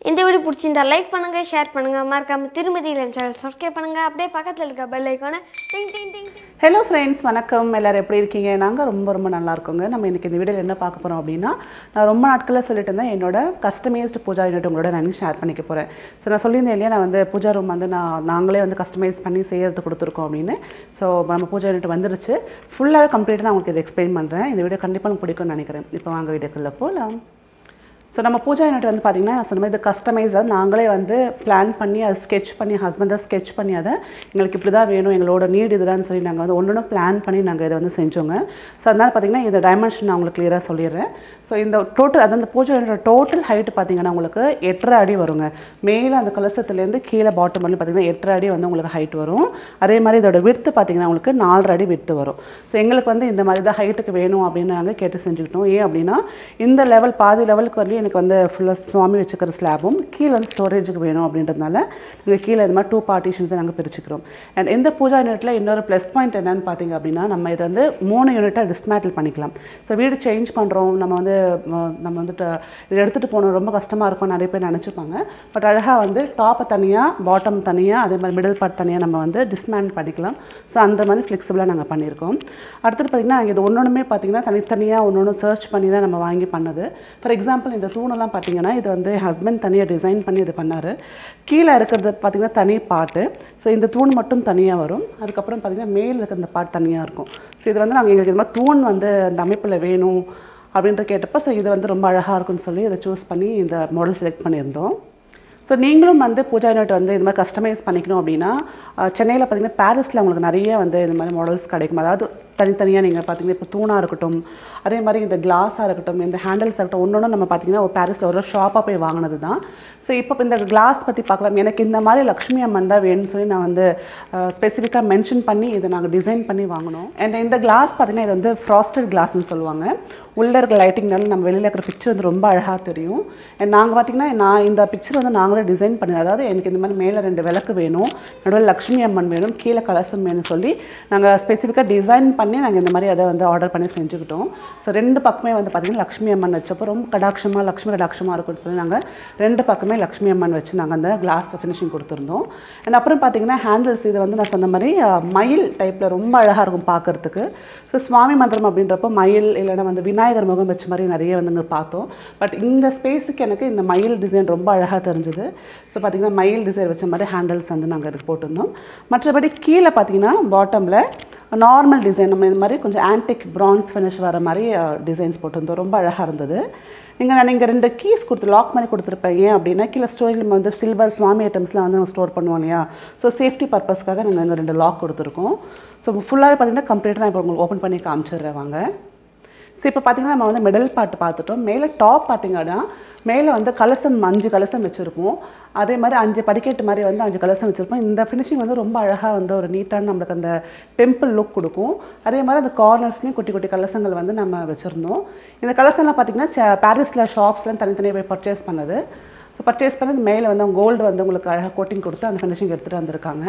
இந்த வீடியோ பிடிச்சிருந்தா லைக் பண்ணுங்க ஷேர் பண்ணுங்க மறக்காம திருமதி இளம் சேனல் சப்ஸ்கிரைப் பண்ணுங்க அப்படியே பக்கத்தில் இருக்க பெல் ஐக்கானை டிங் டிங் டிங் டிங் ஹலோ ஃப்ரெண்ட்ஸ் வணக்கம் எல்லாரும் எப்படி இருக்கீங்க நாங்கள் ரொம்ப ரொம்ப நல்லா இருக்கோங்க நம்ம இன்றைக்கி இந்த வீடியோவில் என்ன பார்க்க போகிறோம் அப்படின்னா நான் ரொம்ப நாட்களில் சொல்லிட்டு இருந்தேன் என்னோட கஸ்டமைஸ்டு பூஜா யூனிட் உங்களோட நான் ஷேர் பண்ணிக்க போகிறேன் ஸோ நான் சொல்லியிருந்தேன் இல்லையா நான் வந்து பூஜா ரூம் வந்து நான் நாங்களே வந்து கஸ்டமைஸ் பண்ணி செய்யறது கொடுத்துருக்கோம் அப்படின்னு ஸோ நம்ம பூஜா யூனிட் வந்துருச்சு ஃபுல்லாகவே கம்ப்ளீட்டாக நான் உங்களுக்கு இதை எக்ஸ்பிளைன் பண்ணுறேன் இந்த வீடியோ கண்டிப்பாக உங்களுக்கு பிடிக்கும்னு நினைக்கிறேன் இப்போ வாங்க வீடியோக்குள்ளே போகலாம் ஸோ நம்ம பூஜா யூனிட் வந்து பார்த்திங்கன்னா நான் சொன்ன மாதிரி இது கஸ்டமைஸாக நாங்களே வந்து பிளான் பண்ணி அதை ஸ்கெட்ச் பண்ணி ஹஸ்பண்டாக ஸ்கெட்ச் பண்ணி அதை எங்களுக்கு இப்படி தான் வேணும் எங்களோட நீட் இதுதான் சொல்லி நாங்கள் வந்து ஒன்று ஒன்று பிளான் பண்ணி நாங்கள் இதை வந்து செஞ்சோங்க ஸோ அதனால் பார்த்திங்கன்னா இந்த டைமென்ஷன் நான் உங்களுக்கு கிளியராக சொல்லிடுறேன் ஸோ இந்த டோட்டல் அது அந்த பூஜா யூனிட்டோட டோட்டல் ஹைட் பார்த்திங்கன்னா உங்களுக்கு எட்டரை அடி வருங்க மேலே அந்த கலசத்துலேருந்து கீழே பாட்டம் வரலும் பார்த்திங்கன்னா எட்டரை அடி வந்து உங்களுக்கு ஹைட் வரும் அதே மாதிரி இதோட விடுத்து பார்த்திங்கன்னா உங்களுக்கு நாலரை அடி விடுத்து வரும் ஸோ எங்களுக்கு வந்து இந்த மாதிரி தான் ஹைட்டுக்கு வேணும் அப்படின்னு நாங்கள் கேட்டு செஞ்சுக்கிட்டோம் ஏன் அப்படின்னா இந்த லெவல் பாதி லெவலுக்கு வந்து எனக்கு வந்து ஃபுல்லாக சுவாமி வச்சுக்கிற ஸ்லாபும் கீழே வந்து ஸ்டோரேஜுக்கு வேணும் அப்படின்றதுனால நாங்கள் கீழே இந்த மாதிரி டூ பார்ட்டிஷன்ஸை நாங்கள் பிரிச்சுக்கிறோம் அண்ட் இந்த பூஜா யூனிட்டில் இன்னொரு ப்ளஸ் பாயிண்ட் என்னன்னு பார்த்தீங்க அப்படின்னா நம்ம இதை வந்து மூணு யூனிட்டாக டிஸ்மேட்டில் பண்ணிக்கலாம் ஸோ வீடு சேஞ்ச் பண்ணுறோம் நம்ம வந்து ம, நம்ம வந்துட்டு இதை எடுத்துகிட்டு போகணும் ரொம்ப கஷ்டமாக இருக்கும் நிறைய பேர் நினச்சிப்பாங்க பட் அழகாக வந்து டாப்பை தனியாக பாட்டம் தனியாக அதே மாதிரி மிடில் பார்ட் தனியாக நம்ம வந்து டிஸ்மேண்ட் பண்ணிக்கலாம் ஸோ அந்த மாதிரி ஃப்ளெக்சிபிளாக நாங்கள் பண்ணியிருக்கோம் அடுத்தது பார்த்திங்கன்னா இது ஒன்று ஒன்றுமே பார்த்திங்கன்னா தனித்தனியாக ஒன்று ஒன்று சர்ச் பண்ணி தான் நம்ம வாங்கி பண்ணது ஃபார் எக்ஸாம்பிள் இந்த தூணெல்லாம் பார்த்தீங்கன்னா இது வந்து ஹஸ்பண்ட் தனியாக டிசைன் பண்ணி இது பண்ணார் கீழே இருக்கிறது பார்த்திங்கன்னா தனி பாட்டு ஸோ இந்த தூண் மட்டும் தனியாக வரும் அதுக்கப்புறம் பார்த்திங்கன்னா மேல் இருக்கிற இந்த பாட்டு தனியாக இருக்கும் ஸோ இது வந்து நாங்கள் எங்களுக்கு இது மாதிரி தூண் வந்து அந்த அமைப்பில் வேணும் அப்படின்ற கேட்டப்போ ஸோ இது வந்து ரொம்ப அழகாக இருக்கும்னு சொல்லி இதை சூஸ் பண்ணி இந்த மாடல் செலக்ட் பண்ணியிருந்தோம் ஸோ நீங்களும் வந்து பூஜா யூனிட் வந்து இது மாதிரி கஸ்டமைஸ் பண்ணிக்கணும் அப்படின்னா அஹ், சென்னையில் பார்த்தீங்கன்னா பாரிஸில் உங்களுக்கு நிறைய வந்து இந்த மாதிரி மாடல்ஸ் கிடைக்கும் அதாவது தனித்தனியாக நீங்கள் பார்த்தீங்கன்னா இப்போ தூணாக இருக்கட்டும் அதே மாதிரி இந்த கிளாஸாக இருக்கட்டும் இந்த ஹேண்டில்ஸ் இருக்கட்டும் ஒன்று ஒன்று நம்ம பார்த்தீங்கன்னா ஒரு பாரிஸில் ஒரு ஷாப்பாக போய் வாங்கினது தான் ஸோ இப்போ இந்த கிளாஸ் பற்றி பார்க்கலாம் எனக்கு இந்த மாதிரி லக்ஷ்மி அம்மன் தான் வேணும்னு சொல்லி நான் வந்து ஸ்பெசிஃபிக்காக மென்ஷன் பண்ணி இதை நாங்கள் டிசைன் பண்ணி வாங்கினோம் அண்ட் இந்த கிளாஸ் பார்த்தீங்கன்னா இது வந்து ஃப்ராஸ்டட் கிளாஸ்னு சொல்லுவாங்க உள்ளே இருக்கிற லைட்டிங்னால நம்ம வெளியில் இருக்கிற பிக்சர் வந்து ரொம்ப அழகாக தெரியும் அண்ட் நாங்கள் பார்த்தீங்கன்னா நான் இந்த பிக்சர் வந்து நாங்களே டிசைன் பண்ணி அதாவது எனக்கு இந்த மாதிரி மேலே ரெண்டு விளக்கு வேணும் நடுவில் லக்ஷ்மி அம்மன் வேணும் கீழே கலசம் வேணும்னு சொல்லி நாங்கள் ஸ்பெசிஃபிக்காக டிசைன் பண்ணி நாங்கள் இந்த மாதிரி அதை வந்து ஆர்டர் பண்ணி செஞ்சுக்கிட்டோம் ஸோ ரெண்டு பக்கமே வந்து பார்த்திங்கன்னா லக்ஷ்மி அம்மன் வச்சப்போ ரொம்ப கடாட்சமாக லக்ஷ்மி கடாட்சமாக இருக்கும்னு சொல்லி நாங்கள் ரெண்டு பக்கமே லக்ஷ்மி அம்மன் வச்சு நாங்கள் அந்த கிளாஸ் ஃபினிஷிங் கொடுத்துருந்தோம் அண்ட் அப்புறம் பார்த்தீங்கன்னா ஹேண்டில்ஸ் இது வந்து நான் சொன்ன மாதிரி அஹ், மயில் டைப்பில் ரொம்ப அழகாக இருக்கும் பார்க்கறதுக்கு ஸோ சுவாமி மந்திரம் அப்படின்றப்போ மயில் இல்லைன்னா வந்து விநாயகர் முகம் வச்ச மாதிரி நிறைய வந்து இங்கே பார்த்தோம் பட் இந்த ஸ்பேஸுக்கு எனக்கு இந்த மயில் டிசைன் ரொம்ப அழகாக தெரிஞ்சுது ஸோ பார்த்தீங்கன்னா மயில் டிசைன் வச்ச மாதிரி ஹேண்டில்ஸ் வந்து நாங்கள் இதுக்கு போட்டிருந்தோம் மற்றபடி கீழே பார்த்தீங்கன்னா பாட்டமில் நார்மல் டிசைன் நம்ம இது மாதிரி கொஞ்சம் ஆன்டிக் பிரான்ஸ் ஃபினிஷ் வர மாதிரி டிசைன்ஸ் போட்டிருந்தோம் ரொம்ப அழகாக இருந்தது நீங்கள் நான் இங்கே ரெண்டு கீஸ் கொடுத்து லாக் மாதிரி கொடுத்துருப்பேன் ஏன் அப்படின்னா கீழே ஸ்டோரில் நம்ம வந்து சில்வர் சுவாமி ஐட்டம்ஸ்லாம் வந்து நம்ம ஸ்டோர் பண்ணுவோம் இல்லையா ஸோ சேஃப்டி பர்பஸ்க்காக நாங்கள் இந்த ரெண்டு லாக் கொடுத்துருக்கோம் ஸோ ஃபுல்லாகவே பார்த்தீங்கன்னா கம்ப்ளீட்டாக நான் இப்போ உங்களுக்கு ஓப்பன் பண்ணி காமிச்சிடுறேன் வாங்க ஸோ இப்போ பார்த்தீங்கன்னா நம்ம வந்து மிடில் பார்ட் பார்த்துட்டோம் மேலே டாப் பார்த்தீங்கன்னா மேலே வந்து கலசம் அஞ்சு கலசம் வச்சுருப்போம் அதே மாதிரி அஞ்சு படிக்கட்டு மாதிரி வந்து அஞ்சு கலசம் வச்சுருப்போம் இந்த ஃபினிஷிங் வந்து ரொம்ப அழகாக வந்து ஒரு நீட்டான நம்மளுக்கு அந்த டெம்பிள் லுக் கொடுக்கும் அதே மாதிரி அந்த கார்னர்ஸ்லேயும் குட்டி குட்டி கலசங்கள் வந்து நம்ம வச்சுருந்தோம் இந்த கலசம்லாம் பார்த்தீங்கன்னா பாரிஸில் ஷாப்ஸ்லாம் தனித்தனியாக போய் பர்ச்சேஸ் பண்ணது ஸோ பர்ச்சேஸ் பண்ணது மேலே வந்து கோல்டு வந்து உங்களுக்கு அழகாக கோட்டிங் கொடுத்து அந்த ஃபினிஷிங் எடுத்துகிட்டு வந்திருக்காங்க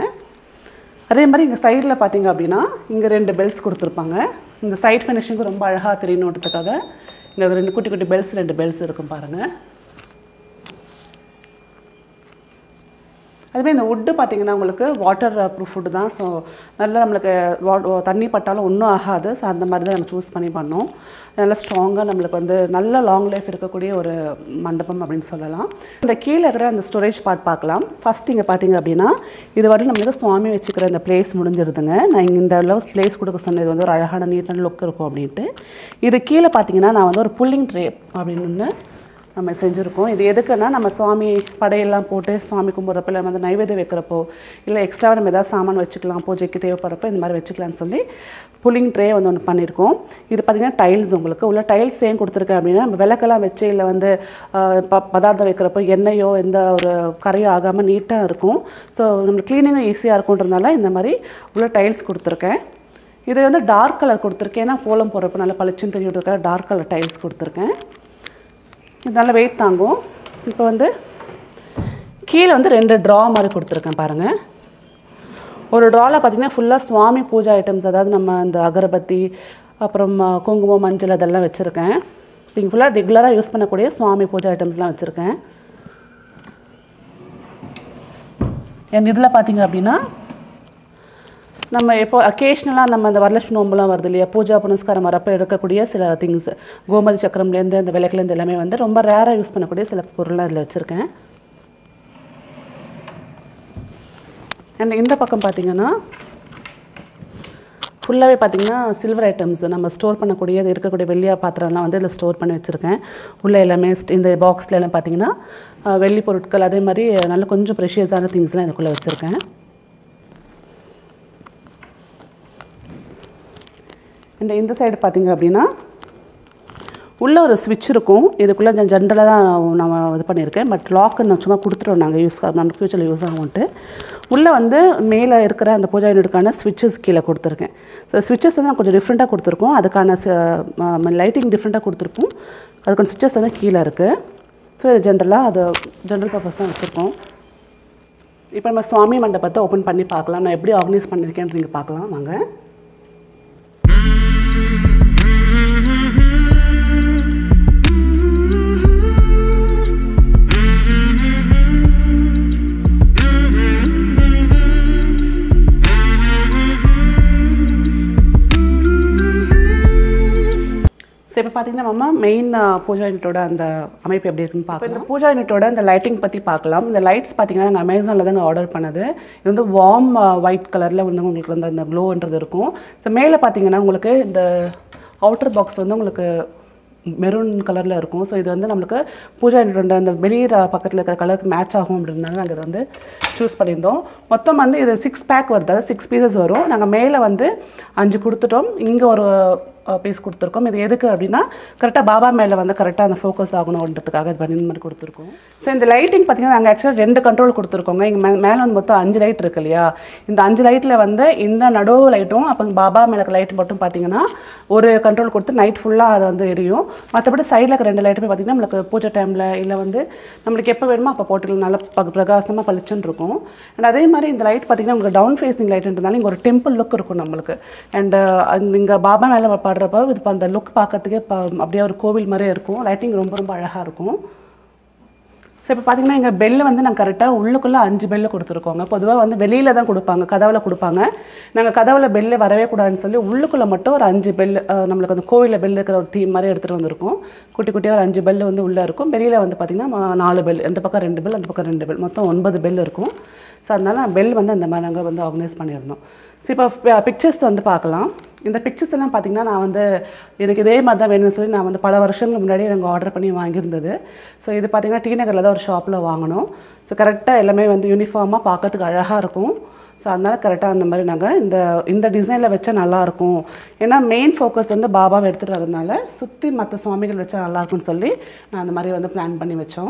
அதே மாதிரி இங்கே சைடில் பார்த்தீங்க அப்படின்னா இங்கே ரெண்டு பெல்ஸ் கொடுத்துருப்பாங்க இந்த சைட் ஃபினிஷிங்கும் ரொம்ப அழகாக தெரியணுன்றதுக்காக இங்கே ரெண்டு குட்டி குட்டி பெல்ஸ் ரெண்டு பெல்ஸ் இருக்கும் பாருங்கள் அதுவே இந்த வுட்டு பார்த்தீங்கன்னா உங்களுக்கு வாட்டர் ப்ரூஃப் வுட்டு தான் ஸோ நல்லா நம்மளுக்கு வா- தண்ணி பட்டாலும் ஒன்றும் ஆகாது ஸோ அந்த மாதிரி தான் நம்ம சூஸ் பண்ணி பண்ணோம் நல்லா ஸ்ட்ராங்காக நம்மளுக்கு வந்து நல்ல லாங் லைஃப் இருக்கக்கூடிய ஒரு மண்டபம் அப்படின்னு சொல்லலாம் இந்த கீழே இருக்கிற அந்த ஸ்டோரேஜ் பார்ட் பார்க்கலாம் ஃபஸ்ட் இங்கே பார்த்தீங்க அப்படின்னா இது வரையும் நம்மளுக்கு சுவாமி வச்சுக்கிற இந்த பிளேஸ் முடிஞ்சிருதுங்க நான் இங்கே இந்த அளவு பிளேஸ் கொடுக்க சொன்னது வந்து ஒரு அழகான நீட்டான லுக் இருக்கும் அப்படின்ட்டு இது கீழே பார்த்தீங்கன்னா நான் வந்து ஒரு புல்லிங் ட்ரே அப்படின்னு ஒன்று நம்ம செஞ்சுருக்கோம் இது எதுக்குன்னா நம்ம சுவாமி படையெல்லாம் போட்டு சுவாமி கும்பிட்றப்ப இல்லை வந்து நைவேத்தியம் வைக்கிறப்போ இல்லை எக்ஸ்ட்ராவாக நம்ம ஏதாவது சாமான் வச்சுக்கலாம் பூஜைக்கு தேவைப்படுறப்போ இந்த மாதிரி வச்சுக்கலாம்னு சொல்லி புல்லிங் ட்ரே வந்து ஒன்று பண்ணியிருக்கோம் இது பார்த்திங்கன்னா டைல்ஸ் உங்களுக்கு உள்ள டைல்ஸ் ஏன் கொடுத்துருக்கேன் அப்படின்னா நம்ம விளக்கெல்லாம் வச்சு இல்லை வந்து ஆஹ், ப பதார்த்தம் வைக்கிறப்போ எண்ணெயோ எந்த ஒரு கரையோ ஆகாமல் நீட்டாக இருக்கும் ஸோ நம்மளுக்கு க்ளீனிங்கும் ஈஸியாக இருக்குன்றதுனால இந்த மாதிரி உள்ள டைல்ஸ் கொடுத்துருக்கேன் இது வந்து டார்க் கலர் கொடுத்துருக்கேன் ஏன்னா கோலம் போடுறப்போ நல்லா பளிச்சுன்னு தெரியுறதுக்காக டார்க் கலர் டைல்ஸ் கொடுத்துருக்கேன் இது நல்லா வெயிட் தாங்கும் இப்போ வந்து கீழே வந்து ரெண்டு ட்ரா மாதிரி கொடுத்துருக்கேன் பாருங்கள் ஒரு ட்ராவில் பார்த்தீங்கன்னா ஃபுல்லாக சுவாமி பூஜா ஐட்டம்ஸ் அதாவது நம்ம இந்த அகரபத்தி அப்புறம் அஹ், குங்குமம் மஞ்சள் அதெல்லாம் வச்சுருக்கேன் ஸோ இங்கே ஃபுல்லாக ரெகுலராக யூஸ் பண்ணக்கூடிய சுவாமி பூஜா ஐட்டம்ஸ்லாம் வச்சுருக்கேன் என் இதில் பார்த்தீங்க அப்படின்னா நம்ம எப்போ அக்கேஷ்னலாக நம்ம அந்த வரலட்சுமி நோம்புலாம் வருது இல்லையா பூஜா புனஸ்காரம் வரப்போ எடுக்கக்கூடிய சில திங்ஸ் கோமதி சக்கரம்லேருந்து அந்த விளக்குலேருந்து எல்லாமே வந்து ரொம்ப ரேராக யூஸ் பண்ணக்கூடிய சில பொருள்லாம் இதில் வச்சுருக்கேன் அண்ட் இந்த பக்கம் பார்த்தீங்கன்னா ஃபுல்லாகவே பார்த்தீங்கன்னா சில்வர் ஐட்டம்ஸ் நம்ம ஸ்டோர் பண்ணக்கூடிய இது இருக்கக்கூடிய வெள்ளியா பாத்திரம்லாம் வந்து இதில் ஸ்டோர் பண்ணி வச்சுருக்கேன் உள்ளே எல்லாமே st- இந்த பாக்ஸில் எல்லாம் பார்த்தீங்கன்னா அஹ், வெள்ளி பொருட்கள் அதே மாதிரி நல்ல கொஞ்சம் ப்ரெஷியஸான திங்ஸ்லாம் இதுக்குள்ளே வச்சுருக்கேன் அண்ட் இந்த சைடு பார்த்தீங்க அப்படின்னா உள்ள ஒரு ஸ்விட்ச் இருக்கும் இதுக்குள்ளே ஜென்ரலாக தான் நம்ம இது பண்ணியிருக்கேன் பட் லாக்கு நான் சும்மா கொடுத்துருவோம் நாங்கள் யூஸ் நம்ம ஃப்யூச்சரில் யூஸ் ஆகும்ட்டு உள்ளே வந்து மேலே இருக்கிற அந்த பூஜா யூனிட்டுக்கான ஸ்விட்சஸ் கீழே கொடுத்துருக்கேன் ஸோ ஸ்விட்சஸ் வந்து நான் கொஞ்சம் டிஃப்ரெண்ட்டாக கொடுத்துருக்கோம் அதுக்கான லைட்டிங் டிஃப்ரெண்ட்டாக கொடுத்துருப்போம் அதுக்கான ஸ்விட்சஸ் வந்து கீழே இருக்குது ஸோ இது ஜென்ரலாக அது ஜென்ரல் பர்பஸ் தான் வச்சுருக்கோம் இப்போ நம்ம சுவாமி மண்டபத்தை ஓப்பன் பண்ணி பார்க்கலாம் நான் எப்படி ஆர்கனைஸ் பண்ணியிருக்கேன்னு நீங்கள் பார்க்கலாம் வாங்க ஸோ இப்போ பார்த்தீங்கன்னா நம்ம மெயின் பூஜா யூனிட்டோட அந்த அமைப்பு எப்படி இருக்குன்னு பார்க்கலாம் இந்த பூஜா யூனிட்டோட இந்த லைட்டிங் பற்றி பார்க்கலாம் இந்த லைட்ஸ் பார்த்தீங்கன்னா நாங்கள் அமேசானில் தாங்க ஆர்டர் பண்ணது இது வந்து வார்ம் ஒயிட் கலரில் வந்து உங்களுக்கு வந்து அந்த க்ளோன்றது இருக்கும் ஸோ மேலே பார்த்தீங்கன்னா உங்களுக்கு இந்த அவுட்டர் பாக்ஸ் வந்து உங்களுக்கு மெரூன் கலரில் இருக்கும் ஸோ இது வந்து நம்மளுக்கு பூஜா யூனிட்டோட அந்த வெளியிற பக்கத்தில் இருக்கிற கலருக்கு மேட்ச் ஆகும் அப்படின்றதுனால நாங்கள் இதை வந்து சூஸ் பண்ணியிருந்தோம் மொத்தம் வந்து இது சிக்ஸ் பேக் வருது அதாவது சிக்ஸ் பீசஸ் வரும் நாங்கள் மேலே வந்து அஞ்சு கொடுத்துட்டோம் இங்கே ஒரு பீஸ் கொடுத்துருக்கோம் இது எதுக்கு அப்படின்னா கரெக்டாக பாபா மேலே வந்து கரெக்டாக அந்த ஃபோக்கஸ் ஆகணுன்றதுக்காக இது பண்ணி இந்த மாதிரி கொடுத்துருக்கோம் ஸோ இந்த லைட்டிங் பார்த்தீங்கன்னா நாங்கள் ஆக்சுவலாக ரெண்டு கண்ட்ரோல் கொடுத்துருக்கோங்க இங்கே மே மேலே வந்து மொத்தம் அஞ்சு லைட் இருக்கு இல்லையா இந்த அஞ்சு லைட்டில் வந்து இந்த நடுவு லைட்டும் அப்போ பாபா மேலே லைட் மட்டும் பார்த்தீங்கன்னா ஒரு கண்ட்ரோல் கொடுத்து நைட் ஃபுல்லாக அது வந்து எரியும் மற்றபடி சைடில் இருக்க ரெண்டு லைட்டுமே பார்த்தீங்கன்னா நம்மளுக்கு பூஜை டைமில் இல்லை வந்து நம்மளுக்கு எப்போ வேணுமோ அப்போ போட்டுக்கலாம் நல்லா ப- பிரகாசமாக பளிச்சுன்னு இருக்கும் அண்ட் அதே மாதிரி இந்த லைட் பார்த்தீங்கன்னா உங்களுக்கு டவுன் ஃபேஸிங் லைட்ன்றதுனால இங்கே ஒரு டெம்பிள் லுக் இருக்கும் நம்மளுக்கு அண்ட் இங்கே பாபா மேலே பாடுறப்ப இது இப்ப அந்த லுக் பார்க்கறதுக்கே ப- அப்படியே ஒரு கோவில் மாதிரியே இருக்கும் லைட்டிங் ரொம்ப ரொம்ப அழகாக இருக்கும் ஸோ இப்போ பார்த்தீங்கன்னா எங்கள் பெல்லு வந்து நாங்கள் கரெக்டாக உள்ளுக்குள்ளே அஞ்சு பெல்லு கொடுத்துருக்கோங்க பொதுவாக வந்து வெளியில் தான் கொடுப்பாங்க கதவில் கொடுப்பாங்க நாங்கள் கதவில் பெல்லு வரவே கூடாதுன்னு சொல்லி உள்ளுக்குள்ளே மட்டும் ஒரு அஞ்சு பெல்லு அஹ், நம்மளுக்கு அந்த கோவிலில் பெல் இருக்கிற ஒரு தீம் மாதிரி எடுத்துகிட்டு வந்திருக்கோம் குட்டி குட்டியாக ஒரு அஞ்சு பெல்லு வந்து உள்ளே இருக்கும் வெளியில் வந்து பார்த்திங்கன்னா ம- நாலு பெல் இந்த பக்கம் ரெண்டு பெல் அந்த பக்கம் ரெண்டு பெல் மொத்தம் ஒன்பது பெல் இருக்கும் ஸோ அதனால பெல் வந்து அந்த மாதிரி நாங்கள் வந்து ஆர்கனைஸ் பண்ணியிருந்தோம் ஸோ இப்போ பிக்சர்ஸ் வந்து பார்க்கலாம் இந்த பிக்சர்ஸ் எல்லாம் பார்த்தீங்கன்னா நான் வந்து எனக்கு இதே மாதிரி தான் வேணும்னு சொல்லி நான் வந்து பல வருஷங்களுக்கு முன்னாடியே நாங்கள் ஆர்டர் பண்ணி வாங்கியிருந்தது ஸோ இது பார்த்தீங்கன்னா டி நகரில் தான் ஒரு ஷாப்பில் வாங்கினோம் ஸோ கரெக்டாக எல்லாமே வந்து யூனிஃபார்மாக பார்க்கறதுக்கு அழகாக இருக்கும் ஸோ அதனால் கரெக்டாக அந்த மாதிரி நாங்கள் இந்த இந்த டிசைனில் வச்சா நல்லாயிருக்கும் ஏன்னா மெயின் ஃபோக்கஸ் வந்து பாபாவை எடுத்துகிட்டு வரதுனால சுற்றி மற்ற சுவாமிகள் வச்சா நல்லாயிருக்கும்னு சொல்லி நான் அந்த மாதிரி வந்து பிளான் பண்ணி வச்சோம்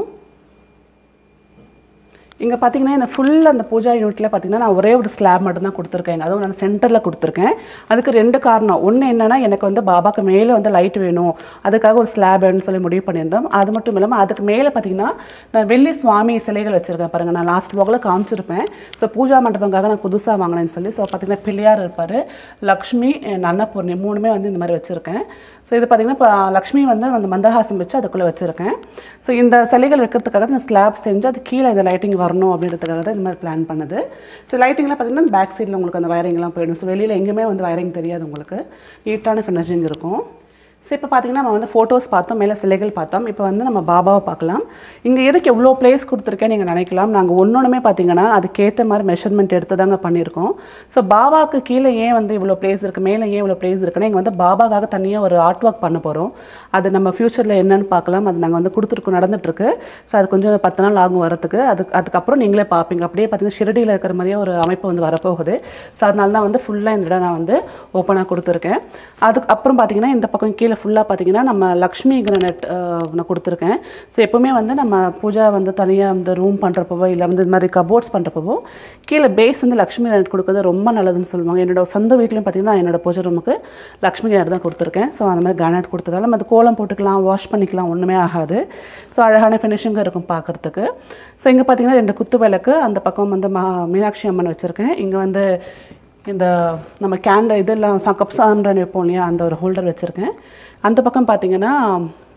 இங்கே பார்த்தீங்கன்னா இந்த ஃபுல் அந்த பூஜா யூனிட்டில் பார்த்தீங்கன்னா நான் ஒரே ஒரு ஸ்லாப் மட்டும் தான் கொடுத்துருக்கேன் அதுவும் நான் சென்டரில் கொடுத்துருக்கேன் அதுக்கு ரெண்டு காரணம் ஒன்று என்னென்னா எனக்கு வந்து பாபாக்கு மேலே வந்து லைட் வேணும் அதுக்காக ஒரு ஸ்லாப் வேணும்னு சொல்லி முடிவு பண்ணியிருந்தோம் அது மட்டும் இல்லாமல் அதுக்கு மேலே பார்த்தீங்கன்னா நான் வெள்ளி சுவாமி சிலைகள் வச்சுருக்கேன் பாருங்கள் நான் லாஸ்ட் வாக்கில் காமிச்சிருப்பேன் ஸோ பூஜா மண்டபங்காக நான் புதுசாக வாங்கினேன்னு சொல்லி ஸோ பார்த்தீங்கன்னா பிள்ளையார் இருப்பார் லக்ஷ்மி and அன்னபூர்ணி மூணுமே வந்து இந்த மாதிரி வச்சுருக்கேன் ஸோ இது பார்த்தீங்கன்னா இப்போ லக்ஷ்மி வந்து அந்த மந்தஹாசம் வச்சு அதுக்குள்ளே வச்சுருக்கேன் ஸோ இந்த சிலைகள் வைக்கிறதுக்காக இந்த ஸ்லாப் செஞ்சு அது கீழே இந்த லைட்டிங் வரணும் அப்படின்றதுக்காக தான் இந்த மாதிரி பிளான் பண்ணது ஸோ லைட்டிங்லாம் பார்த்தீங்கன்னா பேக் சைடில் உங்களுக்கு அந்த வயரிங்லாம் போயிடும் ஸோ வெளியில் எங்கேயுமே வந்து வயரிங் தெரியாது உங்களுக்கு நீட்டான ஃபினிஷிங் இருக்கும் ஸோ இப்போ பார்த்தீங்கன்னா நம்ம வந்து ஃபோட்டோஸ் பார்த்தோம் மேலே சிலைகள் பார்த்தோம் இப்போ வந்து நம்ம பாபாவை பார்க்கலாம் இங்கே எதுக்கு எவ்வளோ பிளேஸ் கொடுத்துருக்கேன் நீங்கள் நினைக்கலாம் நாங்கள் ஒன்றொன்றுமே பார்த்தீங்கன்னா அதுக்கேற்ற மாதிரி மெஷர்மெண்ட் எடுத்து தாங்க பண்ணியிருக்கோம் ஸோ பாபாவுக்கு கீழே ஏன் வந்து இவ்வளோ பிளேஸ் இருக்குது மேலே ஏன் இவ்வளோ பிளேஸ் இருக்குன்னா இங்கே வந்து பாபாக்காக தனியாக ஒரு ஆர்ட் ஒர்க் பண்ண போகிறோம் அது நம்ம ஃப்யூச்சரில் என்னன்னு பார்க்கலாம் அது நாங்கள் வந்து கொடுத்துருக்கோம் நடந்துட்டுருக்கு ஸோ அது கொஞ்சம் பத்து நாள் ஆகும் வரதுக்கு அதுக்கு அதுக்கப்புறம் நீங்களே பார்ப்பீங்க அப்படியே பார்த்தீங்கன்னா ஷிரடியில் இருக்கிற மாதிரியே ஒரு அமைப்பு வந்து வரப்போகுது ஸோ அதனால தான் வந்து ஃபுல்லாக இந்த இடம் நான் வந்து ஓப்பனாக கொடுத்துருக்கேன் அதுக்கு அப்புறம் பார்த்தீங்கன்னா இந்த பக்கம் கீழே ஃபுல்லாக பார்த்தீங்கன்னா நம்ம லக்ஷ்மி கிரனட் நான் கொடுத்துருக்கேன் ஸோ எப்போவுமே வந்து நம்ம பூஜா வந்து தனியாக இந்த ரூம் பண்ணுறப்பவோ இல்லை வந்து இந்த மாதிரி கபோர்ட்ஸ் பண்ணுறப்பவோ கீழே பேஸ் வந்து லக்ஷ்மி கிரனட் கொடுக்கறது ரொம்ப நல்லதுன்னு சொல்லுவாங்க என்னோட சொந்த வீட்லையும் பார்த்தீங்கன்னா என்னோட பூஜை ரூமுக்கு லக்ஷ்மி கிரனட் தான் கொடுத்துருக்கேன் ஸோ அந்த மாதிரி கிரானைட் கொடுத்ததால நம்ம அது கோலம் போட்டுக்கலாம் வாஷ் பண்ணிக்கலாம் ஒன்றுமே ஆகாது ஸோ அழகான ஃபினிஷிங்காக இருக்கும் பார்க்குறதுக்கு ஸோ இங்கே பார்த்தீங்கன்னா ரெண்டு குத்து விளக்கு அந்த பக்கம் வந்து மா மீனாட்சி அம்மன் வச்சுருக்கேன் இங்கே வந்து இந்த நம்ம கேண்ட இதெல்லாம் ச- கப் சாம்பிராணி வைப்போம் இல்லையா அந்த ஒரு ஹோல்டர் வச்சுருக்கேன் அந்த பக்கம் பார்த்தீங்கன்னா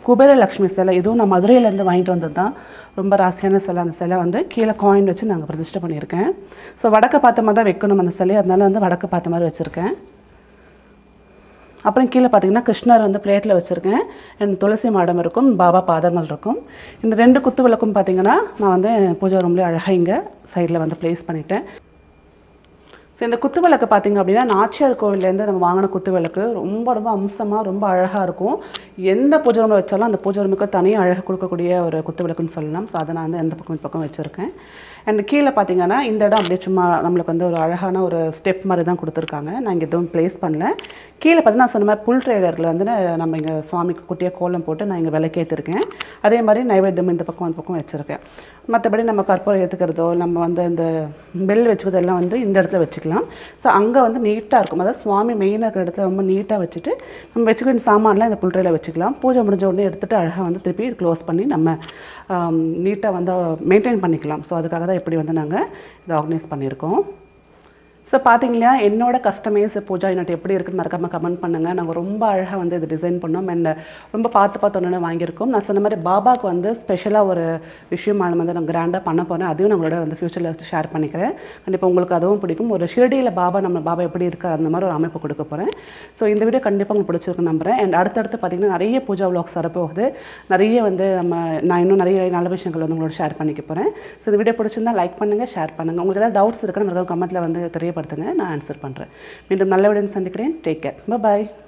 குபேரலக்ஷ்மி சிலை இதுவும் நான் மதுரையிலேருந்து வாங்கிட்டு வந்தது தான் ரொம்ப ராசியான சிலை அந்த சிலை வந்து கீழே காயின் வச்சு நாங்கள் பிரதிஷ்டை பண்ணியிருக்கேன் ஸோ வடக்க பார்த்த மாதிரி தான் வைக்கணும் அந்த சிலை அதனால வந்து வடக்கு பார்த்த மாதிரி வச்சுருக்கேன் அப்புறம் கீழே பார்த்தீங்கன்னா கிருஷ்ணர் வந்து பிளேட்டில் வச்சுருக்கேன் அண்ட் துளசி மாடம் இருக்கும் பாபா பாதங்கள் இருக்கும் இந்த ரெண்டு குத்து விளக்கும் பார்த்தீங்கன்னா நான் வந்து பூஜா ரூம்லேயே அழகாக இங்கே சைடில் வந்து ப்ளேஸ் பண்ணிட்டேன் ஸோ இந்த குத்து விளக்கு பார்த்தீங்க அப்படின்னா நாச்சியார் கோவில்லேருந்து நம்ம வாங்கின குத்து விளக்கு ரொம்ப ரொம்ப அம்சமாக ரொம்ப அழகாக இருக்கும் எந்த பூஜை ரூமில் வச்சாலும் அந்த பூஜை ரூமுக்கு தனியாக அழகாக கொடுக்கக்கூடிய ஒரு குத்து விளக்குன்னு சொல்லலாம் ஸோ அதை நான் வந்து எந்த பக்கம் இந்த பக்கம் வச்சுருக்கேன் அண்ட் கீழே பார்த்தீங்கன்னா இந்த இடம் அப்படியே சும்மா நம்மளுக்கு வந்து ஒரு அழகான ஒரு ஸ்டெப் மாதிரி தான் கொடுத்துருக்காங்க நான் இங்கே எதுவும் ப்ளேஸ் பண்ணல கீழே பார்த்து நான் சொன்ன மாதிரி புல் ட்ரெய்லரில் வந்து நம்ம இங்கே சுவாமிக்கு குட்டியாக கோலம் போட்டு நான் இங்கே விளக்கேற்றிருக்கேன் அதே மாதிரி நைவேத்தியம் இந்த பக்கம் அந்த பக்கம் வச்சுருக்கேன் மற்றபடி நம்ம கற்பூரம் ஏற்றுக்கிறதோ நம்ம வந்து இந்த பெல் வச்சுக்கிறதோ எல்லாம் வந்து இந்த இடத்துல வச்சுக்கலாம் ஸோ அங்கே வந்து நீட்டாக இருக்கும் அதாவது சுவாமி மெயினாக இருக்கிற இடத்துல ரொம்ப நீட்டாக வச்சுட்டு நம்ம வச்சுக்க வேண்டிய சாமான்லாம் இந்த புல்ட்ரையில் வச்சுக்கலாம் பூஜை முடிஞ்ச உடனே எடுத்துகிட்டு அழகாக வந்து திருப்பி க்ளோஸ் பண்ணி நம்ம நீட்டாக வந்து மெயின்டைன் பண்ணிக்கலாம் ஸோ அதுக்காக தான் இப்படி வந்து நாங்கள் இதை ஆர்கனைஸ் பண்ணியிருக்கோம் ஸோ பார்த்தீங்க இல்லையா என்னோட கஸ்டமைஸ் பூஜா யூனிட் எப்படி இருக்குன்னு மறக்காமல் கமெண்ட் பண்ணுங்கள் நாங்கள் ரொம்ப அழகாக வந்து இது டிசைன் பண்ணோம் அண்ட் ரொம்ப பார்த்து பார்த்து ஒன்று வாங்கியிருக்கோம் நான் சொன்ன மாதிரி பாபாவுக்கு வந்து ஸ்பெஷலாக ஒரு விஷயம் நான் வந்து நான் கிராண்டாக பண்ண போகிறேன் அதையும் நம்மளோட வந்து ஃப்யூச்சரில் ஷேர் பண்ணிக்கிறேன் கண்டிப்பாக உங்களுக்கு அதுவும் பிடிக்கும் ஒரு ஷிரடியில் பாபா நம்ம பாபா எப்படி இருக்கார் அந்த மாதிரி ஒரு அமைப்பு கொடுக்க போகிறேன் ஸோ இந்த வீடியோ கண்டிப்பாக உங்களுக்கு பிடிச்சிருக்கு நம்புறேன் அண்ட் அடுத்தடுத்து பார்த்தீங்கன்னா நிறைய பூஜா vlogs வரப்போகுது நிறைய வந்து நம்ம நான் இன்னும் நிறைய நல்ல விஷயங்கள் வந்து உங்களோட ஷேர் பண்ணிக்க போகிறேன் ஸோ இந்த வீடியோ பிடிச்சிருந்தா லைக் பண்ணுங்கள் ஷேர் பண்ணுங்கள் உங்களுக்கு ஏதாவது டவுட்ஸ் இருக்குன்னு கமெண்ட்டில் வந்து தெரியப்படுத்துங்க நான் ஆன்சர் பண்ணுறேன் மீண்டும் நல்ல வீடியோ சந்திக்கிறேன் டேக் கேர் பாய்